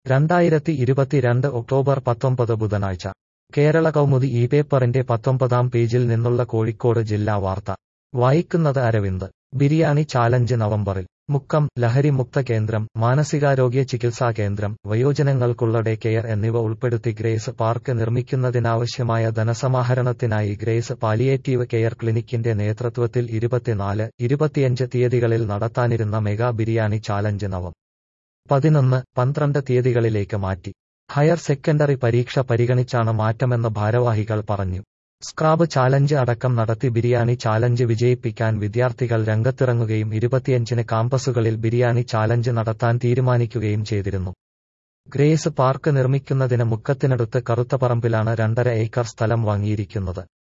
രണ്ടായിരത്തി ഇരുപത്തിരണ്ട് ഒക്ടോബർ പത്തൊമ്പത് ബുധനാഴ്ച കേരള കൗമുദി ഈ പേപ്പറിന്റെ പത്തൊമ്പതാം പേജിൽ നിന്നുള്ള കോഴിക്കോട് ജില്ലാ വാർത്ത വായിക്കുന്നത് അരവിന്ദ് ബിരിയാണി ചാലഞ്ച് നവംബറിൽ മുക്കം ലഹരിമുക്ത കേന്ദ്രം മാനസികാരോഗ്യ ചികിത്സാ കേന്ദ്രം വയോജനങ്ങൾക്കുള്ള ഡേ കെയർ എന്നിവ ഉൾപ്പെടുത്തി ഗ്രേസ് പാർക്ക് നിർമ്മിക്കുന്നതിനാവശ്യമായ ധനസമാഹരണത്തിനായി ഗ്രേസ് പാലിയേറ്റീവ് കെയർ ക്ലിനിക്കിന്റെ നേതൃത്വത്തിൽ ഇരുപത്തിനാല് ഇരുപത്തിയഞ്ച് തീയതികളിൽ നടത്താനിരുന്ന മെഗാ ബിരിയാണി ചാലഞ്ച് നവം പതിനൊന്ന് പന്ത്രണ്ട് തീയതികളിലേക്ക് മാറ്റി ഹയർ സെക്കൻഡറി പരീക്ഷ പരിഗണിച്ചാണ് മാറ്റമെന്ന് ഭാരവാഹികൾ പറഞ്ഞു സ്ക്രാബ് ചാലഞ്ച് അടക്കം നടത്തി ബിരിയാണി ചാലഞ്ച് വിജയിപ്പിക്കാൻ വിദ്യാർത്ഥികൾ രംഗത്തിറങ്ങുകയും ഇരുപത്തിയഞ്ചിന് കാമ്പസുകളിൽ ബിരിയാണി ചാലഞ്ച് നടത്താൻ തീരുമാനിക്കുകയും ചെയ്തിരുന്നു ഗ്രേസ് പാർക്ക് നിർമ്മിക്കുന്നതിന് മുക്കത്തിനടുത്ത് കറുത്തപറമ്പിലാണ് രണ്ടര ഏക്കർ സ്ഥലം വാങ്ങിയിരിക്കുന്നത്